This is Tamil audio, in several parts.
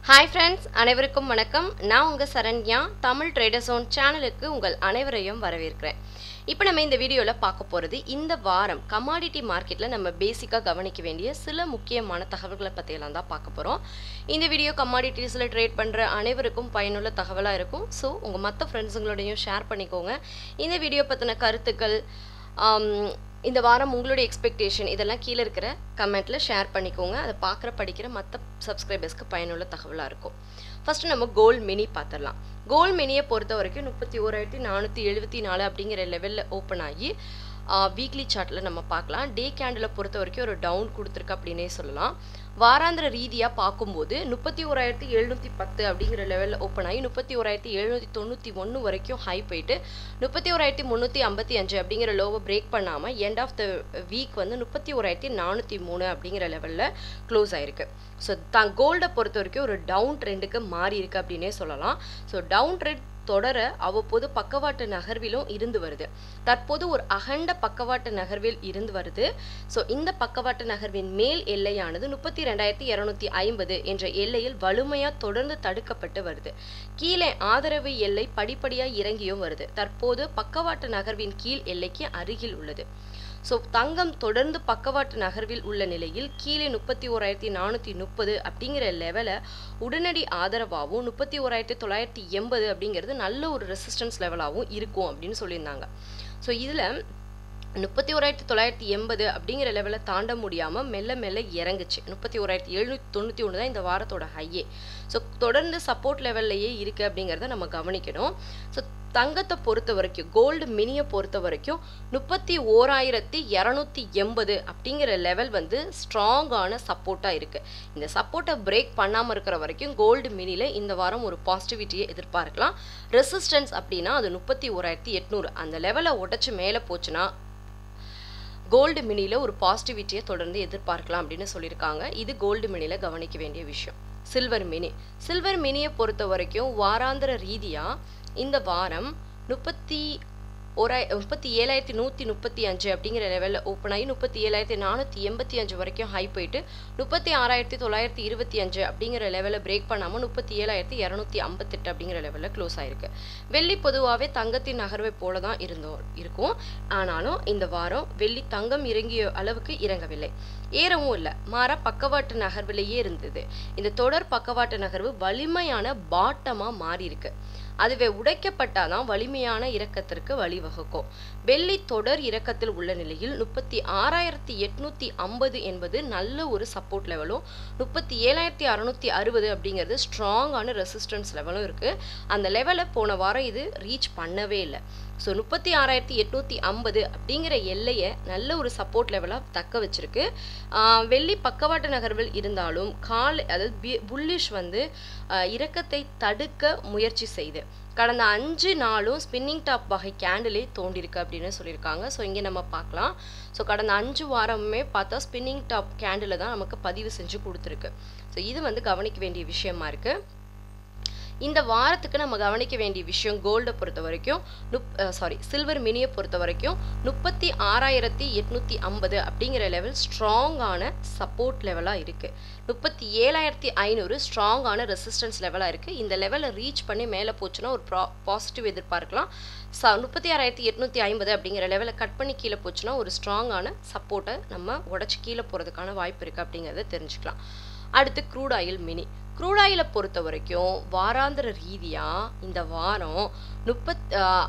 ஹாய் ஃப்ரெண்ட்ஸ் அனைவருக்கும் வணக்கம் நான் உங்கள் சரண்யா தமிழ் ட்ரேடர் ஜோன் சேனலுக்கு உங்கள் அனைவரையும் வரவேற்கிறேன் இப்போ நம்ம இந்த வீடியோவில் பார்க்க போகிறது இந்த வாரம் கமாடிட்டி மார்க்கெட்டில் நம்ம பேசிக்காக கவனிக்க வேண்டிய சில முக்கியமான தகவல்களை பற்றியெல்லாம் தான் பார்க்க போகிறோம் இந்த வீடியோ கமாடிட்டிஸில் ட்ரேட் பண்ணுற அனைவருக்கும் பயனுள்ள தகவலாக இருக்கும் ஸோ உங்கள் மற்ற ஃப்ரெண்ட்ஸுங்களோடையும் ஷேர் பண்ணிக்கோங்க இந்த வீடியோ பற்றின கருத்துக்கள் ஆம், இந்த வாரம் உங்களுடைய எக்ஸ்பெக்டேஷன் இதெல்லாம் கீழே இருக்கிற கமெண்ட்டில் ஷேர் பண்ணிக்கோங்க அதை பார்க்குற படிக்கிற மற்ற சப்ஸ்கிரைபர்ஸ்க்கு பயனுள்ள தகவலாக இருக்கும் ஃபஸ்ட்டு நம்ம கோல்ட் மினி பார்த்துடலாம் கோல்ட் மினியை பொறுத்த வரைக்கும் முப்பத்தி ஓராயிரத்தி நானூற்றி எழுபத்தி நாலு அப்படிங்கிற லெவலில் ஓப்பன் ஆகி வீக்லி சார்ட்டில் நம்ம பார்க்கலாம் டே கேண்டில் பொறுத்த வரைக்கும் ஒரு டவுன் கொடுத்துருக்கு அப்படின்னே சொல்லலாம் வாராந்திர ரீதியாக பார்க்கும்போது முப்பத்தி ஓராயிரத்தி எழுநூற்றி பத்து அப்படிங்கிற லெவலில் ஓப்பன் ஆகி முப்பத்தி ஓராயிரத்தி எழுநூற்றி தொண்ணூற்றி ஒன்று வரைக்கும் ஹை போயிட்டு முப்பத்தி ஓராயிரத்தி முந்நூற்றி ஐம்பத்தி அஞ்சு அப்படிங்கிற லோவை பிரேக் பண்ணாமல் எண்ட் ஆஃப் த வீக் வந்து முப்பத்தி ஓராயிரத்தி நானூற்றி மூணு அப்படிங்கிற லெவலில் க்ளோஸ் ஆயிருக்கு ஸோ தான் கோல்டை பொறுத்த வரைக்கும் ஒரு டவுன் ட்ரெண்டுக்கு மாறி இருக்கு அப்படின்னே சொல்லலாம் ஸோ டவுன் ட்ரெண்ட் தொடர அவ்வப்போது பக்கவாட்டு நகர்விலும் இருந்து வருது தற்போது ஒரு அகண்ட பக்கவாட்டு நகர்வில் இருந்து வருது ஸோ இந்த பக்கவாட்டு நகர்வின் மேல் எல்லையானது முப்பத்தி ரெண்டாயிரத்தி இரநூத்தி ஐம்பது என்ற எல்லையில் வலுமையாக தொடர்ந்து தடுக்கப்பட்டு வருது கீழே ஆதரவு எல்லை படிப்படியாக இறங்கியும் வருது தற்போது பக்கவாட்டு நகர்வின் கீழ் எல்லைக்கு அருகில் உள்ளது ஸோ தங்கம் தொடர்ந்து பக்கவாட்டு நகர்வில் உள்ள நிலையில் கீழே முப்பத்தி ஓராயிரத்தி நானூற்றி முப்பது அப்படிங்கிற லெவலை உடனடி ஆதரவாகவும் முப்பத்தி ஓராயிரத்தி தொள்ளாயிரத்தி எண்பது அப்படிங்கிறது நல்ல ஒரு ரெசிஸ்டன்ஸ் லெவலாகவும் இருக்கும் அப்படின்னு சொல்லியிருந்தாங்க ஸோ இதில் முப்பத்தி ஓராயிரத்தி தொள்ளாயிரத்தி எண்பது அப்படிங்கிற லெவலை தாண்ட முடியாமல் மெல்ல மெல்ல இறங்குச்சு முப்பத்தி ஓராயிரத்தி எழுநூற்றி தொண்ணூற்றி ஒன்று தான் இந்த வாரத்தோட ஹையே ஸோ தொடர்ந்து சப்போர்ட் லெவல்லையே இருக்குது அப்படிங்கிறத நம்ம கவனிக்கணும் ஸோ தங்கத்தை பொறுத்த வரைக்கும் கோல்டு மினியை பொறுத்த வரைக்கும் முப்பத்தி ஓராயிரத்தி இரநூத்தி எண்பது அப்படிங்கிற லெவல் வந்து ஸ்ட்ராங்கான சப்போர்ட்டாக இருக்குது இந்த சப்போர்ட்டை பிரேக் பண்ணாமல் இருக்கிற வரைக்கும் கோல்டு மினியில் இந்த வாரம் ஒரு பாசிட்டிவிட்டியை எதிர்பார்க்கலாம் ரெசிஸ்டன்ஸ் அப்படின்னா அது முப்பத்தி ஓராயிரத்தி எட்நூறு அந்த லெவலை உடச்சி மேலே போச்சுன்னா கோல்டு மினியில் ஒரு பாசிட்டிவிட்டியை தொடர்ந்து எதிர்பார்க்கலாம் அப்படின்னு சொல்லியிருக்காங்க இது கோல்டு மினியில் கவனிக்க வேண்டிய விஷயம் சில்வர் மினி சில்வர் மினியை பொறுத்த வரைக்கும் வாராந்திர ரீதியாக இந்த வாரம் முப்பத்தி ஒரு முப்பத்தி ஏழாயிரத்தி நூற்றி முப்பத்தி அஞ்சு அப்படிங்கிற லெவலில் ஓப்பன் ஆகி முப்பத்தி ஏழாயிரத்தி நானூற்றி எண்பத்தி அஞ்சு வரைக்கும் ஹை போயிட்டு முப்பத்தி ஆறாயிரத்தி தொள்ளாயிரத்தி இருபத்தி அஞ்சு அப்படிங்கிற லெவலில் பிரேக் பண்ணாமல் முப்பத்தி ஏழாயிரத்தி இரநூத்தி ஐம்பத்தெட்டு அப்படிங்கிற லெவலில் க்ளோஸ் ஆயிருக்கு வெள்ளி பொதுவாகவே தங்கத்தின் நகர்வை போல தான் இருந்தோம் இருக்கும் ஆனாலும் இந்த வாரம் வெள்ளி தங்கம் இறங்கிய அளவுக்கு இறங்கவில்லை ஏறவும் இல்லை மாற பக்கவாட்டு நகர்விலேயே இருந்தது இந்த தொடர் பக்கவாட்டு நகர்வு வலிமையான பாட்டமாக மாறி இருக்கு அதுவே உடைக்கப்பட்டாதான் வலிமையான இறக்கத்திற்கு வழிவகுக்கும் வெள்ளி தொடர் இறக்கத்தில் உள்ள நிலையில் முப்பத்தி ஆறாயிரத்தி எட்நூத்தி ஐம்பது என்பது நல்ல ஒரு சப்போர்ட் லெவலும் முப்பத்தி ஏழாயிரத்தி அறுநூத்தி அறுபது அப்படிங்கிறது ஸ்ட்ராங்கான ரெசிஸ்டன்ஸ் லெவலும் இருக்கு அந்த லெவலை போன வாரம் இது ரீச் பண்ணவே இல்லை ஸோ முப்பத்தி ஆறாயிரத்தி எட்நூற்றி ஐம்பது அப்படிங்கிற எல்லையை நல்ல ஒரு சப்போர்ட் லெவலாக தக்க வச்சிருக்கு ஆஹ் வெள்ளி பக்கவாட்டு நகர்வில் இருந்தாலும் கால் அதாவது புல்லிஷ் வந்து ஆஹ் இறக்கத்தை தடுக்க முயற்சி செய்து கடந்த அஞ்சு நாளும் ஸ்பின்னிங் டாப் வகை கேண்டிலே தோண்டிருக்கு அப்படின்னு சொல்லியிருக்காங்க ஸோ இங்கே நம்ம பார்க்கலாம் ஸோ கடந்த அஞ்சு வாரமுமே பார்த்தா ஸ்பின்னிங் டாப் கேண்டில் தான் நமக்கு பதிவு செஞ்சு கொடுத்துருக்கு ஸோ இது வந்து கவனிக்க வேண்டிய விஷயமா இருக்குது இந்த வாரத்துக்கு நம்ம கவனிக்க வேண்டிய விஷயம் கோல்டை பொறுத்த வரைக்கும் நுப் சாரி சில்வர் மினியை பொறுத்த வரைக்கும் முப்பத்தி ஆறாயிரத்தி எட்நூற்றி ஐம்பது அப்படிங்கிற லெவல் ஸ்ட்ராங்கான சப்போர்ட் லெவலாக இருக்குது முப்பத்தி ஏழாயிரத்தி ஐநூறு ஸ்ட்ராங்கான ரெசிஸ்டன்ஸ் லெவலாக இருக்குது இந்த லெவலை ரீச் பண்ணி மேலே போச்சுன்னா ஒரு ப்ரா பாசிட்டிவ் எதிர்பார்க்கலாம் ச முப்பத்தி ஆறாயிரத்தி எட்நூற்றி ஐம்பது அப்படிங்கிற லெவலை கட் பண்ணி கீழே போச்சுன்னா ஒரு ஸ்ட்ராங்கான சப்போர்ட்டை நம்ம உடச்சி கீழே போகிறதுக்கான வாய்ப்பு இருக்குது அப்படிங்கிறத தெரிஞ்சுக்கலாம் அடுத்து க்ரூட் ஆயில் மினி க்ரூட் ஆயிலை பொறுத்த வரைக்கும் வாராந்திர ரீதியாக இந்த வாரம் முப்பத்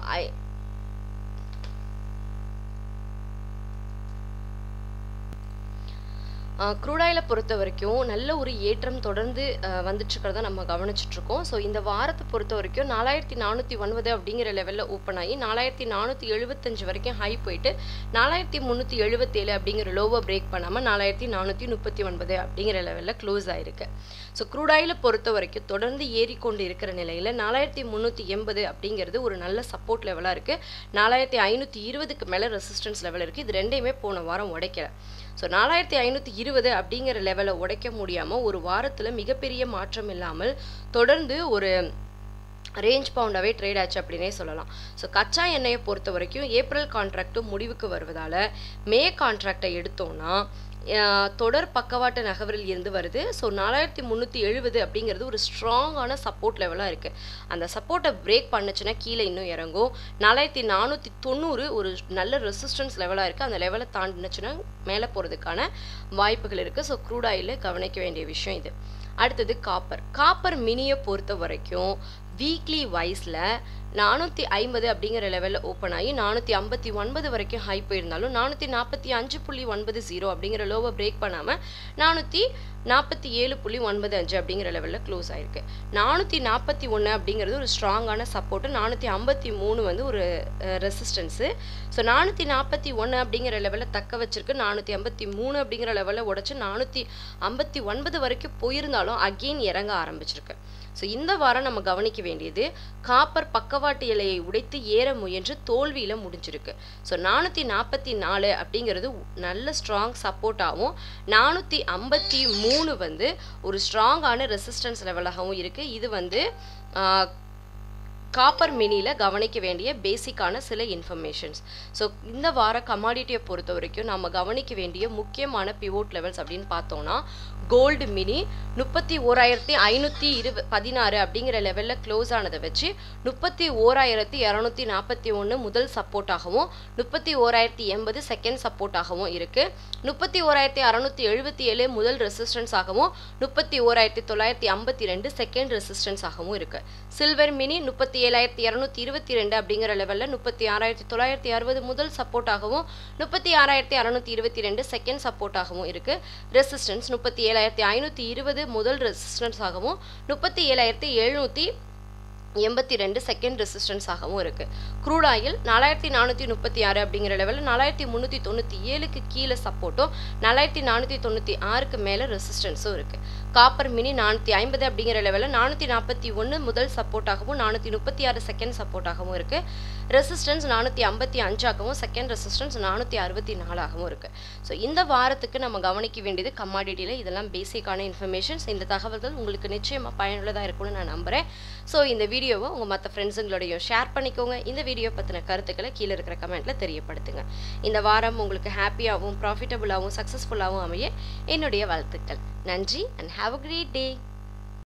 க்ரூட் ஆயிலை பொறுத்த வரைக்கும் நல்ல ஒரு ஏற்றம் தொடர்ந்து வந்துட்டுருக்கிறத நம்ம கவனிச்சிட்ருக்கோம் ஸோ இந்த வாரத்தை பொறுத்த வரைக்கும் நாலாயிரத்தி நானூற்றி ஒன்பது அப்படிங்கிற லெவலில் ஓப்பன் ஆகி நாலாயிரத்தி நானூற்றி எழுபத்தஞ்சு வரைக்கும் ஹை போயிட்டு நாலாயிரத்தி முந்நூற்றி எழுபத்தேழு அப்படிங்கிற லோவை பிரேக் பண்ணாமல் நாலாயிரத்தி நானூற்றி முப்பத்தி ஒன்பது அப்படிங்கிற லெவலில் க்ளோஸ் ஆயிருக்கு ஸோ க்ரூட் ஆயிலை பொறுத்த வரைக்கும் தொடர்ந்து ஏறிக்கொண்டு இருக்கிற நிலையில் நாலாயிரத்தி முந்நூற்றி எண்பது அப்படிங்கிறது ஒரு நல்ல சப்போர்ட் லெவலாக இருக்குது நாலாயிரத்தி ஐநூற்றி இருபதுக்கு மேலே ரெசிஸ்டன்ஸ் லெவல் இருக்குது இது ரெண்டையுமே போன வாரம் உடைக்கல ஸோ நாலாயிரத்தி ஐநூற்றி இருபது அப்படிங்கிற லெவலை உடைக்க முடியாமல் ஒரு வாரத்தில் மிகப்பெரிய மாற்றம் இல்லாமல் தொடர்ந்து ஒரு ரேஞ்ச் பவுண்டாகவே ட்ரேட் ஆச்சு அப்படின்னே சொல்லலாம் ஸோ கச்சா எண்ணெயை பொறுத்த வரைக்கும் ஏப்ரல் கான்ட்ராக்ட்டும் முடிவுக்கு வருவதால் மே கான்ட்ராக்டை எடுத்தோம்னா அஹ், தொடர் பக்கவாட்டு நகரில் இருந்து வருது ஸோ நாலாயிரத்தி முந்நூற்றி எழுபது அப்படிங்கிறது ஒரு ஸ்ட்ராங்கான சப்போர்ட் லெவலாக இருக்குது அந்த சப்போர்ட்டை பிரேக் பண்ணுச்சுன்னா கீழே இன்னும் இறங்கும் நாலாயிரத்தி நானூற்றி தொண்ணூறு ஒரு நல்ல ரெசிஸ்டன்ஸ் லெவலாக இருக்குது அந்த லெவலை தாண்டினுச்சுன்னா மேலே போகிறதுக்கான வாய்ப்புகள் இருக்குது ஸோ க்ரூட் ஆயிலில் கவனிக்க வேண்டிய விஷயம் இது அடுத்தது காப்பர் காப்பர் மினியை பொறுத்த வரைக்கும் வீக்லி வைஸில் நானூற்றி ஐம்பது அப்படிங்கிற லெவலில் ஓப்பன் ஆகி நானூற்றி ஐம்பத்தி ஒன்பது வரைக்கும் ஹை போயிருந்தாலும் நானூற்றி நாற்பத்தி அஞ்சு புள்ளி ஒன்பது ஜீரோ அப்படிங்கிற லோவை பிரேக் பண்ணாமல் நானூற்றி நாற்பத்தி ஏழு புள்ளி ஒன்பது அஞ்சு அப்படிங்கிற லெவலில் க்ளோஸ் ஆயிருக்கு நானூற்றி நாற்பத்தி ஒன்று அப்படிங்கிறது ஒரு ஸ்ட்ராங்கான சப்போர்ட்டு நானூற்றி ஐம்பத்தி மூணு வந்து ஒரு ரெசிஸ்டன்ஸு ஸோ நானூற்றி நாற்பத்தி ஒன்று அப்படிங்கிற லெவலில் தக்க வச்சிருக்கு நானூற்றி ஐம்பத்தி மூணு அப்படிங்கிற லெவலில் உடச்சி நானூற்றி ஐம்பத்தி ஒன்பது வரைக்கும் போயிருந்தாலும் அகெயின் இறங்க ஆரம்பிச்சிருக்கு ஸோ இந்த வாரம் நம்ம கவனிக்க வேண்டியது காப்பர் பக்கவாட்டு இலையை உடைத்து ஏற முயன்று தோல்வியில் முடிஞ்சிருக்கு ஸோ நானூற்றி நாற்பத்தி நாலு அப்படிங்கிறது நல்ல ஸ்ட்ராங் சப்போர்ட்டாகவும் நானூற்றி ஐம்பத்தி மூணு வந்து ஒரு ஸ்ட்ராங்கான ரெசிஸ்டன்ஸ் லெவலாகவும் இருக்குது இது வந்து ஆஹ், காப்பர் மினியில் கவனிக்க வேண்டிய பேசிக்கான சில இன்ஃபர்மேஷன்ஸ் ஸோ இந்த வார கமாடிட்டியை பொறுத்த வரைக்கும் நம்ம கவனிக்க வேண்டிய முக்கியமான பிவோட் லெவல்ஸ் அப்படின்னு பார்த்தோம்னா கோல்டு மினி முப்பத்தி ஓராயிரத்தி ஐநூற்றி இரு பதினாறு அப்படிங்கிற லெவலில் க்ளோஸ் ஆனதை வச்சு முப்பத்தி ஓராயிரத்தி இரநூத்தி நாற்பத்தி ஒன்று முதல் சப்போர்ட்டாகவும் முப்பத்தி ஓராயிரத்தி எண்பது செகண்ட் சப்போர்ட்டாகவும் இருக்குது முப்பத்தி ஓராயிரத்தி அறநூற்றி எழுபத்தி ஏழு முதல் ரெசிஸ்டன்ஸ் ஆகவும் முப்பத்தி ஓராயிரத்தி தொள்ளாயிரத்தி ஐம்பத்தி ரெண்டு செகண்ட் ரெசிஸ்டன்ஸ் ஆகவும் இருக்குது சில்வர் மினி முப்பத்தி ஏழாயிரத்தி இரநூத்தி இருபத்தி ரெண்டு அப்படிங்கிற லெவலில் முப்பத்தி ஆறாயிரத்தி தொள்ளாயிரத்தி அறுபது முதல் சப்போர்ட்டாகவும் முப்பத்தி ஆறாயிரத்தி அறநூற்றி இருபத்தி ரெண்டு செகண்ட் சப்போர்ட்டாகவும் இருக்குது ரெசிஸ்டன்ஸ் முப்பத்தி ஏழாயிரத்தி ஐநூற்றி இருபது முதல் ரெசிஸ்டன்ஸ் ஆகவும் முப்பத்தி ஏழாயிரத்தி எழுநூற்றி எண்பத்தி ரெண்டு செகண்ட் ரெசிஸ்டன்ஸாகவும் இருக்குது க்ரூட் ஆயில் நாலாயிரத்தி நானூற்றி முப்பத்தி ஆறு அப்படிங்கிற லெவலில் நாலாயிரத்தி முந்நூற்றி தொண்ணூற்றி ஏழுக்கு கீழே சப்போர்ட்டும் நாலாயிரத்தி நானூற்றி தொண்ணூற்றி ஆறுக்கு மேலே ரெசிஸ்டன்ஸும் இருக்குது காப்பர் மினி நானூற்றி ஐம்பது அப்படிங்கிற லெவலில் நானூற்றி நாற்பத்தி ஒன்று முதல் சப்போர்ட்டாகவும் நானூற்றி முப்பத்தி ஆறு செகண்ட் சப்போர்ட்டாகவும் இருக்குது ரெசிஸ்டன்ஸ் நானூற்றி ஐம்பத்தி அஞ்சாகவும் செகண்ட் ரெசிஸ்டன்ஸ் நானூற்றி அறுபத்தி நாலாகவும் இருக்குது ஸோ இந்த வாரத்துக்கு நம்ம கவனிக்க வேண்டியது கமாடிட்டியில் இதெல்லாம் பேசிக்கான இன்ஃபர்மேஷன்ஸ் இந்த தகவல்கள் உங்களுக்கு நிச்சயமாக பயனுள்ளதாக இருக்கும்னு நான் நம்புகிறேன் ஸோ இந்த வீடியோவை உங்கள் மற்ற ஃப்ரெண்ட்ஸுங்களோடையும் ஷேர் பண்ணிக்கோங்க இந்த வீடியோ பற்றின கருத்துக்களை கீழே இருக்கிற கமெண்ட்டில் தெரியப்படுத்துங்க இந்த வாரம் உங்களுக்கு ஹாப்பியாகவும் ப்ராஃபிட்டபுளாகவும் சக்ஸஸ்ஃபுல்லாகவும் அமைய என்னுடைய வாழ்த்துக்கள் நன்றி and have a great day